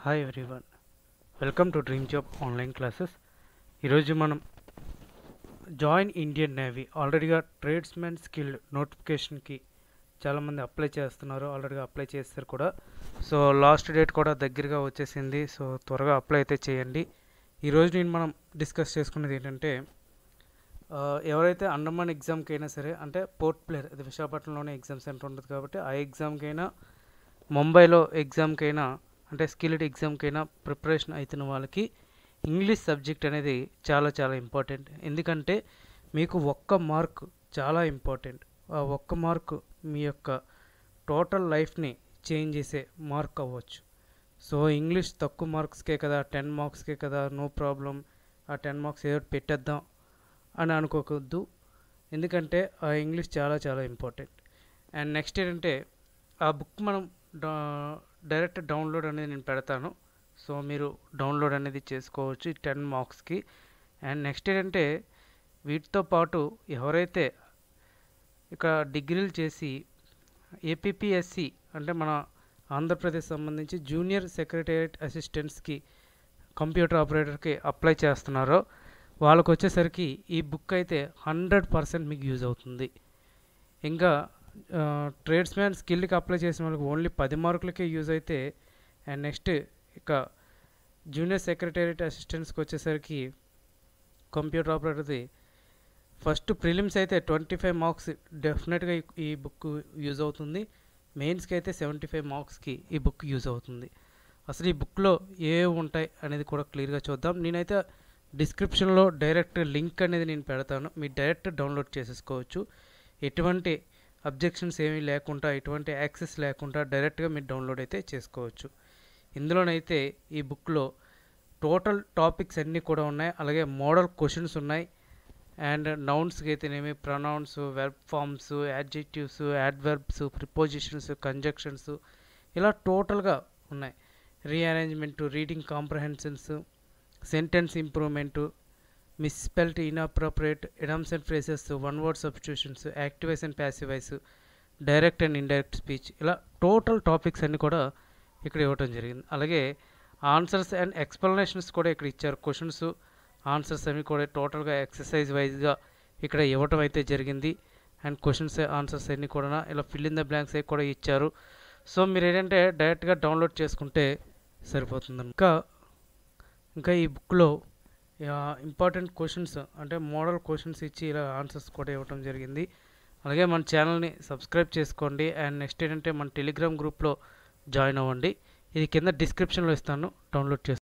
hi everyone welcome to dream job online classes ఈరోజు మనం join Indian navy ఆల్రెడీగా tradesmen skilled నోటిఫికేషన్కి చాలామంది అప్లై చేస్తున్నారు ఆల్రెడీగా అప్లై చేస్తారు కూడా సో లాస్ట్ డేట్ కూడా దగ్గరగా వచ్చేసింది సో త్వరగా అప్లై అయితే చేయండి ఈరోజు నేను మనం డిస్కస్ చేసుకునేది ఏంటంటే ఆ, ఎవరైతే అండమాన్ ఎగ్జామ్కి అయినా సరే అంటే పోర్ట్ ప్లేయర్ అది విశాఖపట్నంలోనే ఎగ్జామ్ సెంటర్ ఉంటుంది కాబట్టి ఆ ఎగ్జామ్కైనా ముంబైలో ఎగ్జామ్కైనా అంటే స్కిల్డ్ ఎగ్జామ్కైనా ప్రిపరేషన్ అవుతున్న వాళ్ళకి ఇంగ్లీష్ సబ్జెక్ట్ అనేది చాలా చాలా ఇంపార్టెంట్ ఎందుకంటే మీకు ఒక్క మార్క్ చాలా ఇంపార్టెంట్ ఆ ఒక్క మార్క్ మీ యొక్క టోటల్ లైఫ్ని చేంజ్ చేసే మార్క్ అవ్వచ్చు సో ఇంగ్లీష్ తక్కువ మార్క్స్కే కదా టెన్ మార్క్స్కే కదా నో ప్రాబ్లం ఆ టెన్ మార్క్స్ ఏదో ఒకటి పెట్టేద్దాం అని అనుకోవద్దు ఎందుకంటే ఆ ఇంగ్లీష్ చాలా చాలా ఇంపార్టెంట్ అండ్ నెక్స్ట్ ఏంటంటే ఆ బుక్ మనం డా- డైరెక్ట్ డౌన్లోడ్ అనేది నేను పెడతాను సో మీరు డౌన్లోడ్ అనేది చేసుకోవచ్చు టెన్ మార్క్స్కి అండ్ నెక్స్ట్ ఏంటంటే వీటితో పాటు ఎవరైతే ఇక డిగ్రీలు చేసి ఏపీపీఎస్సి అంటే మన ఆంధ్రప్రదేశ్ సంబంధించి జూనియర్ సెక్రటేరియట్ అసిస్టెంట్స్కి కంప్యూటర్ ఆపరేటర్కి అప్లై చేస్తున్నారో వాళ్ళకు వచ్చేసరికి ఈ బుక్ అయితే హండ్రెడ్ పర్సెంట్ మీకు యూజ్ అవుతుంది ఇంకా ట్రేడ్స్మ్యాన్ స్కిల్కి అప్లై చేసిన వాళ్ళకి ఓన్లీ పది మార్కులకే యూజ్ అయితే అండ్ నెక్స్ట్ ఇక జూనియర్ సెక్రటేరియట్ అసిస్టెంట్స్కి వచ్చేసరికి కంప్యూటర్ ఆపరేటర్ది ఫస్ట్ ప్రిలిమ్స్ అయితే ట్వంటీ ఫైవ్ మార్క్స్ డెఫినెట్గా ఈ- ఈ బుక్ యూజ్ అవుతుంది మెయిన్స్కి అయితే సెవెంటీ ఫైవ్ మార్క్స్కి ఈ బుక్ యూజ్ అవుతుంది అసలు ఈ బుక్లో ఏ ఉంటాయి అనేది కూడా క్లియర్గా చూద్దాం నేనైతే డిస్క్రిప్షన్లో డైరెక్ట్ లింక్ అనేది నేను పెడతాను మీరు డైరెక్ట్ డౌన్లోడ్ చేసేసుకోవచ్చు ఎటువంటి అబ్జెక్షన్స్ ఏమీ లేకుండా ఎటువంటి యాక్సెస్ లేకుండా డైరెక్ట్గా మీరు డౌన్లోడ్ అయితే చేసుకోవచ్చు ఇందులోనైతే ఈ బుక్లో టోటల్ టాపిక్స్ అన్నీ కూడా ఉన్నాయి అలాగే మోడల్ క్వశ్చన్స్ ఉన్నాయి అండ్ నౌన్స్కి అయితేనేమి pronouns verb forms adjectives adverbs prepositions conjunctions ఇలా టోటల్గా ఉన్నాయి rearrangement reading comprehensions sentence improvement misspelt inappropriate idioms and phrases one word substitutions active voice and passive voice direct and indirect speech ఇలా టోటల్ టాపిక్స్ అన్నీ కూడా ఇక్కడ ఇవ్వటం జరిగింది అలాగే ఆన్సర్స్ అండ్ ఎక్స్ప్లెనేషన్స్ కూడా ఇక్కడ ఇచ్చారు క్వశ్చన్స్ ఆన్సర్స్ అవి కూడా టోటల్గా ఎక్సర్సైజ్ వైజ్గా ఇక్కడ ఇవ్వటం అయితే జరిగింది అండ్ క్వశ్చన్స్ ఆన్సర్స్ అన్నీ కూడా ఇలా ఫిల్ ఇన్ ద బ్లాంక్స్ అవి కూడా ఇచ్చారు సో మీరు ఏంటంటే డైరెక్ట్గా డౌన్లోడ్ చేసుకుంటే సరిపోతుంది ఇంకా ఇంకా ఈ బుక్లో ఇంపార్టెంట్ క్వశ్చన్స్ అంటే మోడల్ క్వశ్చన్స్ ఇచ్చి ఇలా ఆన్సర్స్ కూడా ఇవ్వటం జరిగింది అలాగే మన ఛానల్ని సబ్స్క్రైబ్ చేసుకోండి అండ్ నెక్స్ట్ ఏంటంటే మన టెలిగ్రామ్ గ్రూప్లో జాయిన్ అవ్వండి ఇది కింద డిస్క్రిప్షన్లో ఇస్తాను డౌన్లోడ్ చేసుకోండి